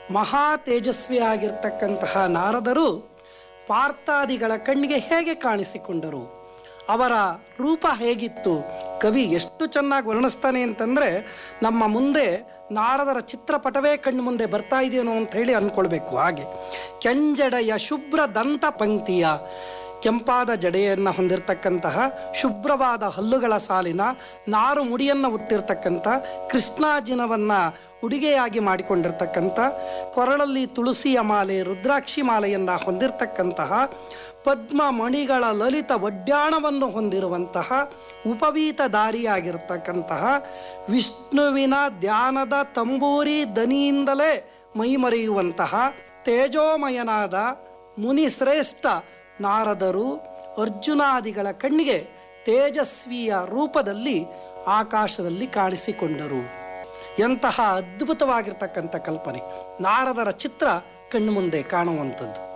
ಮಹಾ ತೇಜಸ್ವಿಯಾಗಿರ್ತಕ್ಕಂತಹ ನಾರದರು ಪಾರ್ಥಾದಿಗಳ ಕಣ್ಣಿಗೆ ಹೇಗೆ ಕಾಣಿಸಿಕೊಂಡರು ಅವರ ರೂಪ ಹೇಗಿತ್ತು ಕವಿ ಎಷ್ಟು ಚೆನ್ನಾಗಿ ವರ್ಣಿಸ್ತಾನೆ ಅಂತಂದರೆ ನಮ್ಮ ಮುಂದೆ ನಾರದರ ಚಿತ್ರಪಟವೇ ಕಣ್ಣು ಮುಂದೆ ಬರ್ತಾ ಇದೆಯೇನೋ ಅಂತ ಹೇಳಿ ಅಂದ್ಕೊಳ್ಬೇಕು ಹಾಗೆ ಕೆಂಜಡೆಯ ಶುಭ್ರ ದಂತ ಪಂಕ್ತಿಯ ಕೆಂಪಾದ ಜಡೆಯನ್ನು ಹೊಂದಿರತಕ್ಕಂತಹ ಶುಭ್ರವಾದ ಹಲ್ಲುಗಳ ಸಾಲಿನ ನಾರು ಮುಡಿಯನ್ನು ಹುಟ್ಟಿರ್ತಕ್ಕಂಥ ಕೃಷ್ಣಾಜಿನವನ್ನು ಉಡುಗೆಯಾಗಿ ಮಾಡಿಕೊಂಡಿರ್ತಕ್ಕಂಥ ಕೊರಳಲ್ಲಿ ತುಳಸಿಯ ಮಾಲೆ ರುದ್ರಾಕ್ಷಿ ಮಾಲೆಯನ್ನು ಹೊಂದಿರತಕ್ಕಂತಹ ಪದ್ಮ ಮಣಿಗಳ ಲಲಿತ ಒಡ್ಯಾಣವನ್ನು ಹೊಂದಿರುವಂತಹ ಉಪವೀತಧಾರಿಯಾಗಿರ್ತಕ್ಕಂತಹ ವಿಷ್ಣುವಿನ ಧ್ಯಾನದ ತಂಬೂರಿ ದನಿಯಿಂದಲೇ ಮೈಮರೆಯುವಂತಹ ತೇಜೋಮಯನಾದ ಮುನಿ ಶ್ರೇಷ್ಠ ನಾರದರು ಅರ್ಜುನಾದಿಗಳ ಕಣ್ಣಿಗೆ ತೇಜಸ್ವಿಯ ರೂಪದಲ್ಲಿ ಆಕಾಶದಲ್ಲಿ ಕಾಣಿಸಿಕೊಂಡರು ಎಂತಹ ಅದ್ಭುತವಾಗಿರ್ತಕ್ಕಂಥ ಕಲ್ಪನೆ ನಾರದರ ಚಿತ್ರ ಕಣ್ಣು ಮುಂದೆ ಕಾಣುವಂಥದ್ದು